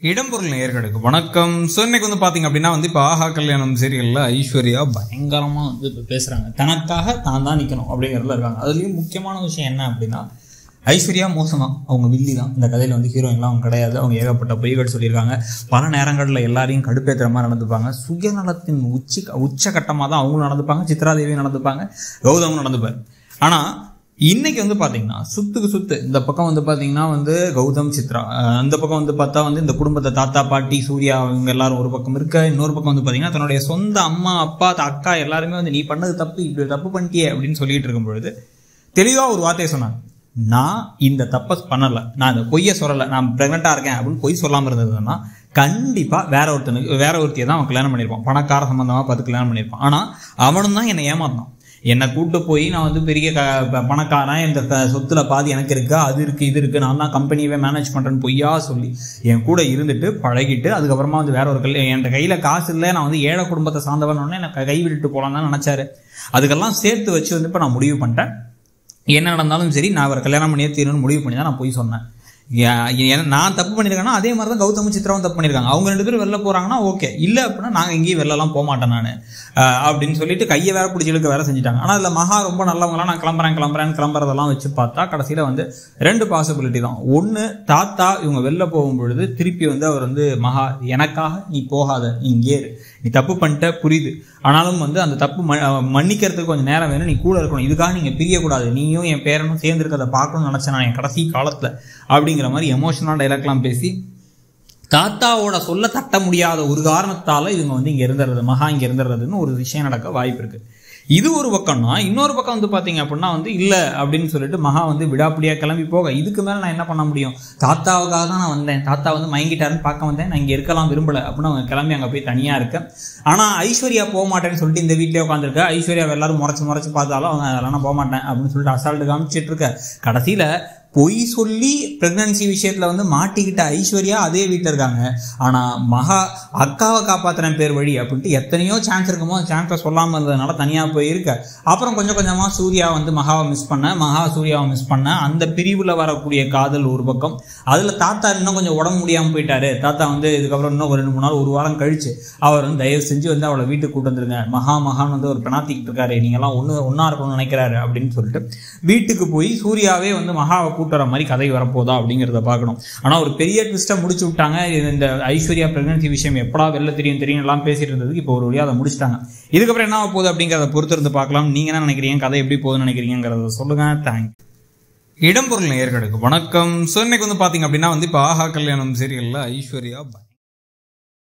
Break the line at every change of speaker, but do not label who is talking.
இடம்பொருள் நேயர்களுக்கு வணக்கம் ஸோ இன்னைக்கு வந்து பார்த்தீங்க அப்படின்னா வந்து இப்போ ஆஹா கல்யாணம் சீரியலில் ஐஸ்வர்யா பயங்கரமாக வந்து இப்போ பேசுகிறாங்க தனக்காக தான் தான் நிற்கணும் அப்படிங்கிறதுல இருக்காங்க அதுலேயும் முக்கியமான விஷயம் என்ன அப்படின்னா ஐஸ்வர்யா மோசமாக அவங்க வில்லி தான் இந்த கதையில் வந்து ஹீரோயின்லாம் அவங்க கிடையாது அவங்க ஏகப்பட்ட பொய்கள் சொல்லியிருக்காங்க பல நேரங்களில் எல்லாரையும் கடுப்பேற்றுற மாதிரி நடந்துப்பாங்க சுயநலத்தின் உச்சி உச்சகட்டமாக தான் அவங்களும் நடந்துப்பாங்க சித்ராதேவியும் நடந்துப்பாங்க கௌதமும் நடந்துப்பார் ஆனால் இன்னைக்கு வந்து பாத்தீங்கன்னா சுத்துக்கு சுத்து இந்த பக்கம் வந்து பாத்தீங்கன்னா வந்து கௌதம் சித்ரா அஹ் அந்த பக்கம் வந்து பார்த்தா வந்து இந்த குடும்பத்தை தாத்தா பாட்டி சூர்யா இவங்க எல்லாரும் ஒரு பக்கம் இருக்க இன்னொரு பக்கம் வந்து பாத்தீங்கன்னா தன்னுடைய சொந்த அம்மா அப்பா த- அக்கா எல்லாருமே வந்து நீ பண்ணது தப்பு இப்படி தப்பு பண்ணிட்டியே அப்படின்னு சொல்லிட்டு இருக்கும் பொழுது தெளிவா ஒரு வார்த்தையை சொன்னாங்க நான் இந்த தப்பை பண்ணல நான் இந்த பொய்யை சொல்லலை நான் ப்ரெக்னெண்ட்டாக இருக்கேன் அப்படின்னு பொய் சொல்லாமல் இருந்ததுன்னா கண்டிப்பாக வேற ஒருத்தனுக்கு வேற ஒருத்தியை தான் அவன் கல்யாணம் பண்ணியிருப்பான் பணக்கார சம்பந்தமாக பார்த்து கல்யாணம் பண்ணியிருப்பான் ஆனால் அவனும் தான் என்னை ஏமாத்தான் என்னை கூட்டு போய் நான் வந்து பெரிய க ப- பணக்காரன் இந்த க- சொத்துல பாதி எனக்கு இருக்கா அது இருக்கு இது இருக்கு நான் தான் கம்பெனியவே மேனேஜ் பண்றேன்னு பொய்யா சொல்லி என் கூட இருந்துட்டு பழகிட்டு அதுக்கப்புறமா வந்து வேற ஒரு கல் என் கையில காசு இல்லை நான் வந்து ஏழை குடும்பத்தை சார்ந்தவன் உடனே எனக்கு கை விட்டுட்டு போலாம் தான் நினைச்சாரு அதுக்கெல்லாம் சேர்த்து வச்சு வந்து இப்போ நான் முடிவு பண்ணிட்டேன் என்ன நடந்தாலும் சரி நான் அவரை கல்யாணம் பண்ணியே தீரணும்னு முடிவு பண்ணி தான் நான் போய் சொன்னேன் ஏ- ஏன்னா நான் தப்பு பண்ணியிருக்கேன்னா அதே மாதிரி தான் கௌதமும் சித்ராவும் தப்பு பண்ணியிருக்காங்க அவங்க ரெண்டு பேரும் வெளில போறாங்கன்னா ஓகே இல்லை அப்படின்னா நாங்கள் எங்கேயும் வெளிலலாம் போக மாட்டேன் நான் அப்படின்னு சொல்லிட்டு கையை வேற பிடிச்சி இழுக்க வேற செஞ்சுட்டாங்க ஆனால் அதில் மகா ரொம்ப நல்லவங்களாம் நான் கிளம்புறேன் கிளம்புறேன் கிளம்புறதெல்லாம் வச்சு பார்த்தா கடைசியில் வந்து ரெண்டு பாசிபிலிட்டி தான் ஒன்று தாத்தா இவங்க வெளில போகும் பொழுது திருப்பி வந்து அவர் வந்து மகா எனக்காக நீ போகாத நீ இங்கே இரு நீ தப்பு பண்ணிட்ட புரியுது ஆனாலும் வந்து அந்த தப்பு ம- அஹ் மன்னிக்கிறதுக்கு கொஞ்சம் நேரம் வேணும் நீ கூட இருக்கணும் இதுக்காக நீங்கள் பிரியக்கூடாது நீயும் என் பேரனும் சேர்ந்து இருக்கிறத பார்க்கணும்னு நினச்சேன் நான் என் கடைசி காலத்தில் அப்படிங்கிற மாதிரி எமோஷனல் டைலாக்லாம் பேசி தாத்தாவோட சொல்ல தட்ட முடியாத ஒரு காரணத்தால இவங்க வந்து இங்க இருந்துறது மகா இங்க இருந்துறதுன்னு ஒரு விஷயம் நடக்க வாய்ப்பு இருக்கு இது ஒரு பக்கம்னா இன்னொரு பக்கம் வந்து பாத்தீங்க அப்படின்னா வந்து இல்ல அப்படின்னு சொல்லிட்டு மகா வந்து விடாப்பிடியா கிளம்பி போக இதுக்கு மேல நான் என்ன பண்ண முடியும் தாத்தாவுக்காக தான் நான் வந்தேன் தாத்தா வந்து மயங்கிட்டாருன்னு பார்க்க வந்தேன் நான் இங்க இருக்கலாம் விரும்பல அப்படின்னு அவங்க கிளம்பி அங்க போய் தனியா இருக்கேன் ஆனா ஐஸ்வர்யா போக மாட்டேன்னு சொல்லிட்டு இந்த வீட்லயே உட்காந்துருக்க ஐஸ்வர்யா எல்லாரும் முறைச்சு முறைச்சு பார்த்தாலும் அவங்க அதெல்லாம் நான் போக மாட்டேன் அப்படின்னு சொல்லிட்டு அசால்ட்டு காமிச்சிட்டு இருக்க கடைசியில பொய் சொல்லி பிரெக்னன்சி விஷயத்துல வந்து மாட்டிக்கிட்ட ஐஸ்வர்யா அதே வீட்டில் இருக்காங்க ஆனா மகா அக்காவை காப்பாத்துறேன் பேர் வழி அப்படின்ட்டு எத்தனையோ சான்ஸ் இருக்குமோ சான்ஸை சொல்லாம இருந்ததுனால தனியா போயிருக்க அப்புறம் கொஞ்சம் கொஞ்சமா சூர்யா வந்து மகாவை மிஸ் பண்ண மகா சூர்யாவை மிஸ் பண்ண அந்த பிரிவுல வரக்கூடிய காதல் ஒரு பக்கம் அதுல தாத்தா இன்னும் கொஞ்சம் உடம்பு முடியாம போயிட்டாரு தாத்தா வந்து இதுக்கப்புறம் இன்னும் ஒரு ரெண்டு மூணு நாள் ஒரு வாரம் கழிச்சு அவர் வந்து தயவு செஞ்சு வந்து அவளை வீட்டுக்கு கூட்டு வந்துருங்க மகா மகான் வந்து ஒரு பெணாத்திக்கிட்டு இருக்காரு நீங்கெல்லாம் ஒன்று ஒன்றா இருக்கணும்னு நினைக்கிறாரு அப்படின்னு சொல்லிட்டு வீட்டுக்கு போய் சூர்யாவே வந்து மகாவை கூட்டு வர மாதிரி கதை வரப்போதா அப்படிங்கிறத பார்க்கணும் ஆனால் ஒரு பெரிய ட்விஸ்ட்டை முடிச்சு விட்டாங்க இது இந்த ஐஸ்வர்யா பிரெக்னன்சி விஷயம் எப்படா வெளில தெரியும் தெரியும் எல்லாம் பேசிட்டு இருந்ததுக்கு இப்போ ஒரு வழியாக அதை முடிச்சிட்டாங்க இதுக்கப்புறம் என்ன ஆக போகுது அப்படிங்கிறத பொறுத்து இருந்து பார்க்கலாம் நீங்க என்ன நினைக்கிறீங்க கதை எப்படி போகுதுன்னு நினைக்கிறீங்கிறத சொல்லுங்க தேங்க் இடம்பொருள் நேயர்களுக்கு வணக்கம் ஸோ இன்னைக்கு வந்து பார்த்தீங்க அப்படின்னா வந்து இப்போ ஆஹா கல்யாணம் சீரியலில் ஐஸ்வர்யா